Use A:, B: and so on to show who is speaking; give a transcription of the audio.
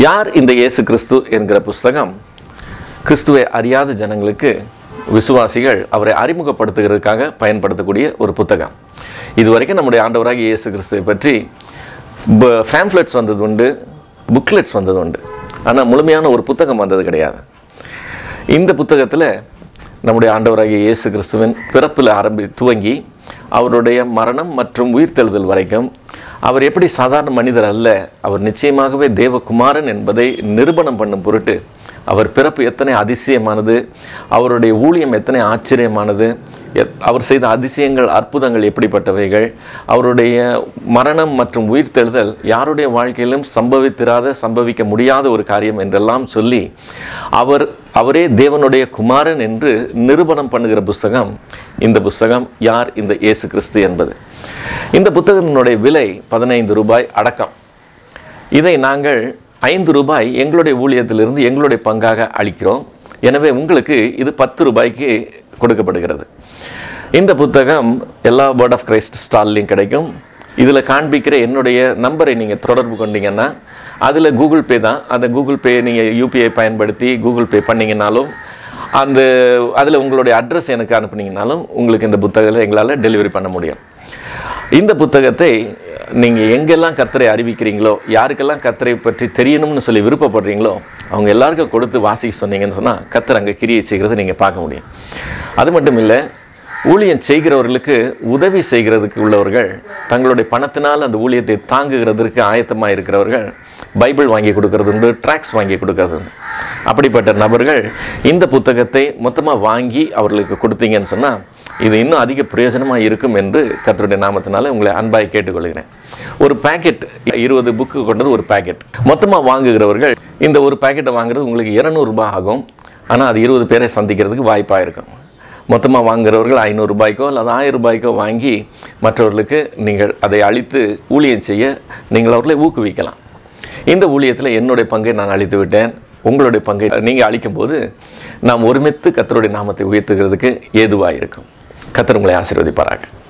A: யார் இந்த இயேசு கிறிஸ்து என்கிற புஸ்தகம் கிறிஸ்துவை அறியாத ஜனங்களுக்கு விசுவாசிகள் அவரை அறிமுகப்படுத்துகிறதுக்காக பயன்படுத்தக்கூடிய ஒரு புத்தகம் இதுவரைக்கும் நம்முடைய ஆண்டவராகிய இயேசு கிறிஸ்துவை பற்றி ஃபேம்ப்ளெட்ஸ் வந்தது உண்டு புக்லெட்ஸ் வந்தது உண்டு ஆனால் முழுமையான ஒரு புத்தகம் வந்தது கிடையாது இந்த புத்தகத்தில் நம்முடைய ஆண்டவராகிய இயேசு கிறிஸ்துவின் பிறப்பில் ஆரம்பி துவங்கி அவருடைய மரணம் மற்றும் உயிர்த்தெழுதல் வரைக்கும் அவர் எப்படி சாதாரண மனிதர் அல்ல அவர் நிச்சயமாகவே தேவகுமாரன் என்பதை நிரூபணம் பண்ணும் பொருட்டு அவர் பிறப்பு எத்தனை அதிசயமானது அவருடைய ஊழியம் எத்தனை ஆச்சரியமானது எத்- அவர் செய்த அதிசயங்கள் அற்புதங்கள் எப்படிப்பட்டவைகள் அவருடைய மரணம் மற்றும் உயிர்த்தெழுதல் யாருடைய வாழ்க்கையிலும் சம்பவித்திராத சம்பவிக்க முடியாத ஒரு காரியம் என்றெல்லாம் சொல்லி அவர் அவரே தேவனுடைய குமாரன் என்று நிரூபணம் பண்ணுகிற புஸ்தகம் இந்த புஸ்தகம் யார் இந்த இயேசு கிறிஸ்து என்பது இந்த புத்தகத்தினுடைய விலை பதினைந்து ரூபாய் அடக்கம் இதை நாங்கள் ஐந்து ரூபாய் எங்களுடைய ஊழியத்திலிருந்து எங்களுடைய பங்காக அளிக்கிறோம் எனவே உங்களுக்கு இது பத்து ரூபாய்க்கு கொடுக்கப்படுகிறது இந்த புத்தகம் எல்லா வேர்ட் ஆஃப் கிரைஸ்ட் ஸ்டால்லையும் கிடைக்கும் இதில் காண்பிக்கிற என்னுடைய நம்பரை நீங்கள் தொடர்பு கொண்டீங்கன்னா அதில் கூகுள் பே தான் அந்த கூகுள் பே நீங்கள் யூபிஐ பயன்படுத்தி கூகுள் பே பண்ணீங்கனாலும் அந்த அதில் உங்களுடைய அட்ரஸ் எனக்கு அனுப்புனீங்கனாலும் உங்களுக்கு இந்த புத்தகத்தை எங்களால் டெலிவரி பண்ண முடியும் இந்த புத்தகத்தை நீங்கள் எங்கெல்லாம் கர்த்தரை அறிவிக்கிறீங்களோ யாருக்கெல்லாம் கர்த்தரை பற்றி தெரியணும்னு சொல்லி விருப்பப்படுறீங்களோ அவங்க எல்லாருக்கும் கொடுத்து வாசிக்க சொன்னீங்கன்னு சொன்னால் கர்த்தர் அங்கே கிரியை செய்கிறத நீங்கள் பார்க்க முடியும் அது மட்டும் இல்லை ஊழியம் செய்கிறவர்களுக்கு உதவி செய்கிறதுக்கு உள்ளவர்கள் தங்களுடைய பணத்தினால் அந்த ஊழியத்தை தாங்குகிறதற்கு ஆயத்தமாக இருக்கிறவர்கள் பைபிள் வாங்கி கொடுக்கறது உண்டு ட்ராக்ஸ் வாங்கி கொடுக்கறது உண்டு அப்படிப்பட்ட நபர்கள் இந்த புத்தகத்தை மொத்தமாக வாங்கி அவர்களுக்கு கொடுத்தீங்கன்னு சொன்னால் இது இன்னும் அதிக பிரயோஜனமாக இருக்கும் என்று கர்த்தருடைய நாமத்தினால உங்களை அன்பாய் கேட்டுக்கொள்கிறேன் ஒரு பாக்கெட் இருபது புக்கு கொண்டது ஒரு பாக்கெட் மொத்தமாக வாங்குகிறவர்கள் இந்த ஒரு பாக்கெட்டை வாங்குறது உங்களுக்கு 200 ரூபாய் ஆகும் ஆனால் அது இருபது பேரை சந்திக்கிறதுக்கு வாய்ப்பாக இருக்கும் மொத்தமாக வாங்குறவர்கள் ஐநூறு ரூபாய்க்கோ அல்லது ஆயிரம் ரூபாய்க்கோ வாங்கி மற்றவர்களுக்கு நீங்கள் அதை அளித்து ஊழியம் செய்ய நீங்கள் அவர்களை ஊக்குவிக்கலாம் இந்த ஊழியத்தில் என்னுடைய பங்கை நான் அளித்து விட்டேன் உங்களுடைய பங்கை நீங்கள் அளிக்கும் போது நாம் ஒருமித்து கத்தருடைய நாமத்தை உயர்த்துகிறதுக்கு ஏதுவாக இருக்கும் கத்தர் உங்களை ஆசீர்வதிப்பாராக